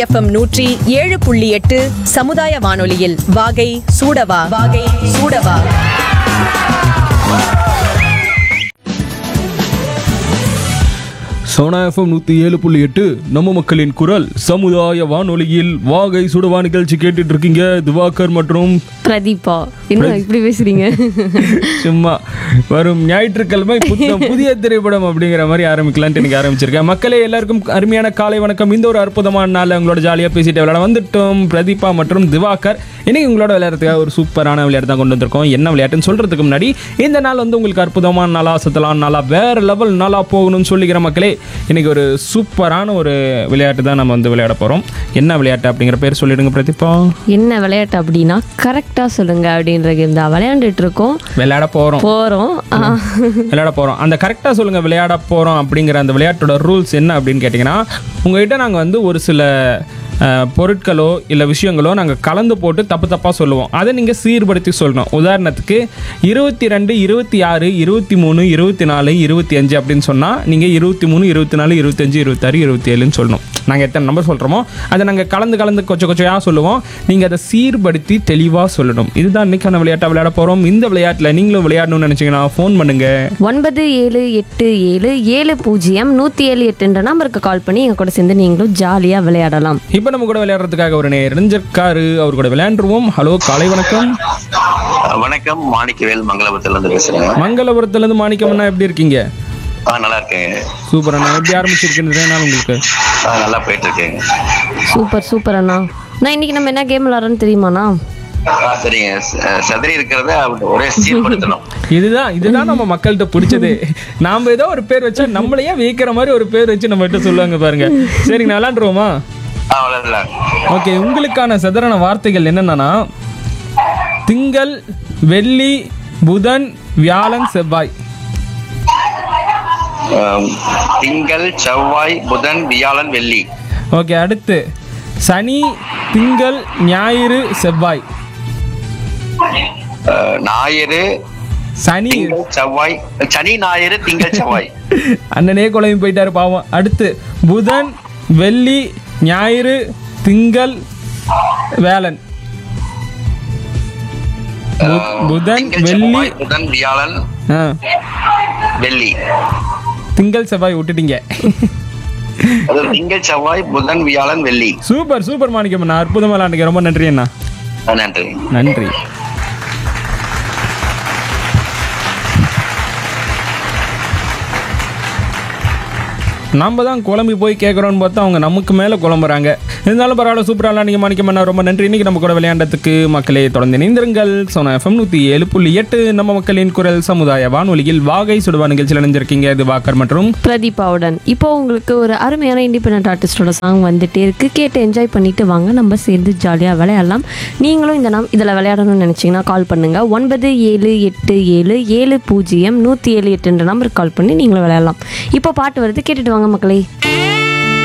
FM நூற்றி ஏழு புள்ளி எட்டு சமுதாய வானொலியில் வாகை சூடவா வாகை சூடவா சோனா எஃப்எம் நூற்றி ஏழு புள்ளி எட்டு நம்ம மக்களின் குரல் சமுதாய வானொலியில் வாகை சுடுவா நிகழ்ச்சி கேட்டுட்டு இருக்கீங்க திவாகர் மற்றும் பிரதீபா என்ன இப்படி பேசுறீங்க சும்மா வரும் ஞாயிற்றுக்கிழமை புத்தம் புதிய திரைப்படம் அப்படிங்கிற மாதிரி ஆரம்பிக்கலான்ட்டு எனக்கு ஆரம்பிச்சிருக்கேன் மக்களே எல்லாருக்கும் அருமையான காலை வணக்கம் இந்த ஒரு அற்புதமான நாள் உங்களோட ஜாலியாக பேசிட்டு விளையாட வந்துட்டோம் பிரதீபா மற்றும் திவாகர் இன்னைக்கு உங்களோட விளையாடுறதுக்காக ஒரு சூப்பரான விளையாட்டு தான் கொண்டு வந்திருக்கோம் என்ன விளையாட்டுன்னு சொல்றதுக்கு முன்னாடி இந்த நாள் வந்து உங்களுக்கு அற்புதமான நாளா சத்தலான நாளா வேற லெவல் நாளா போகணும்னு சொல்லிக்கிற மக்களே இன்னைக்கு ஒரு சூப்பரான ஒரு விளையாட்டு தான் நம்ம வந்து விளையாட போறோம் என்ன விளையாட்டு அப்படிங்கிற பேர் சொல்லிடுங்க பிரதீபா என்ன விளையாட்டு அப்படின்னா கரெக்டா சொல்லுங்க அப்படின்ற கேம் தான் விளையாண்டுட்டு இருக்கோம் விளையாட போறோம் போறோம் ஆ, விளையாட போகிறோம் அந்த கரெக்டாக சொல்லுங்கள் விளையாட போகிறோம் அப்படிங்கிற அந்த விளையாட்டோட ரூல்ஸ் என்ன அப்படின்னு கேட்டிங்கன்னா உங்ககிட்ட நாங்கள் வந்து ஒரு சில அஹ், பொருட்களோ இல்லை விஷயங்களோ நாங்கள் கலந்து போட்டு தப்பு தப்பாக சொல்லுவோம் அதை நீங்கள் சீர்படுத்தி சொல்லணும் உதாரணத்துக்கு இருபத்தி ரெண்டு இருபத்தி ஆறு இருபத்தி மூணு இருபத்தி நாலு இருபத்தி அஞ்சு அப்படின்னு சொன்னால் நீங்கள் இருபத்தி மூணு இருபத்தி நாலு இருபத்தஞ்சு இருபத்தாறு இருபத்தி ஏழுன்னு சொல்லணும் நாங்கள் எத்தனை நம்பர் சொல்கிறோமோ அதை நாங்கள் கலந்து கலந்து கொச்ச கொச்சையாக சொல்லுவோம் நீங்கள் அதை சீர்படுத்தி தெளிவாக சொல்லணும் இதுதான் இன்னைக்கான விளையாட்டை விளையாட போகிறோம் இந்த விளையாட்டில் நீங்களும் விளையாடணும்னு நினச்சிங்கன்னா ஃபோன் பண்ணுங்கள் ஒன்பது ஏழு எட்டு ஏழு ஏழு பூஜ்ஜியம் நூற்றி ஏழு எட்டுன்ற நம்பருக்கு கால் பண்ணி எங்க கூட சேர்ந்து நீங்களும் ஜாலியாக விளையாடலாம் இப்போ நம்ம கூட விளையாடுறதுக்காக ஒரு நெறிஞ்சிருக்காரு அவர் கூட விளையாண்டுருவோம் ஹலோ காலை வணக்கம் வணக்கம் மாணிக்கவேல் மங்களபுரத்துல இருந்து பேசுறேன் மங்களபுரத்துலேருந்து மாணிக்கம் அண்ணா எப்படி இருக்கீங்க ஆ நல்லா இருக்கேன் சூப்பர் அண்ணா எப்படி ஆரம்பிச்சிருக்குன்னு நாள் உங்களுக்கு ஆ நல்லா போயிட்டு இருக்கேங்க சூப்பர் சூப்பர் அண்ணா நான் இன்னைக்கு நம்ம என்ன கேம் விளாட்றோன்னு தெரியுமாண்ணா ஆ சரிங்க ச- செதறி இருக்கிறத அவங்க ஒரே சீர்படுத்தணும் இதுதான் இதுதான் நம்ம மக்கள்கிட்ட பிடிச்சது நாம ஏதோ ஒரு பேர் வச்சா நம்மளையே வியக்கிற மாதிரி ஒரு பேர் வச்சு நம்ம கிட்ட சொல்லுவாங்க பாருங்க சரிங்க விளாண்டுருவோமா ஆ விளையாடலாம் ஓகே உங்களுக்கான சதுரான வார்த்தைகள் என்னென்னா திங்கள் வெள்ளி புதன் வியாழன் செவ்வாய் ஆம், திங்கள் செவ்வாய் புதன் வியாழன் வெள்ளி ஓகே அடுத்து சனி திங்கள் ஞாயிறு செவ்வாய் ஆ, ஞாயிறு சனி திங்கள் செவ்வாய் சனி ஞாயிறு திங்கள் செவ்வாய் அண்ணனே குழம்பு போயிட்டாரு பாவம் அடுத்து புதன் வெள்ளி ஞாயிறு திங்கள் வேலன் பு- புதன் திங்கள் வெள்ளி செவ்வாய் புதன் வியாழன் ஆ வெள்ளி திங்கள் செவ்வாய் விட்டுட்டீங்க அது திங்கள் செவ்வாய் புதன் வியாழன் வெள்ளி சூப்பர் சூப்பர் மாணிக்கம் அண்ணா அற்புதமா விளாண்டுங்க ரொம்ப நன்றி அண்ணா ஆ, நன்றி நன்றி நம்ம தான் குழம்பி போய் கேட்குறோன்னு பார்த்தா அவங்க நமக்கு மேலே குழம்புறாங்க இருந்தாலும் பரவாயில்ல சூப்பராக நீங்கள் மாணிக்கம் அண்ணா ரொம்ப நன்றி இன்னைக்கு நம்ம கூட விளையாண்டதுக்கு மக்களே தொடர்ந்து இணைந்திருங்கள் சோனா எஃப்எம் நூற்றி ஏழு புள்ளி எட்டு நம்ம மக்களின் குரல் சமுதாய வானொலியில் வாகை சுடுவா நிகழ்ச்சியில் இணைஞ்சிருக்கீங்க இது வாக்கர் மற்றும் பிரதீபாவுடன் இப்போ உங்களுக்கு ஒரு அருமையான இண்டிபெண்ட் ஆர்டிஸ்டோட சாங் வந்துட்டே இருக்கு கேட்டு என்ஜாய் பண்ணிட்டு வாங்க நம்ம சேர்ந்து ஜாலியாக விளையாடலாம் நீங்களும் இந்த நாம் இதில் விளையாடணும்னு நினச்சிங்கன்னா கால் பண்ணுங்க ஒன்பது ஏழு எட்டு ஏழு ஏழு பூஜ்ஜியம் நூற்றி ஏழு எட்டுன்ற நம்பருக்கு கால் பண்ணி நீங்களும் விளையாடலாம் இப்போ பாட்டு வருது கேட்டுட்டு வாங்க மக்களே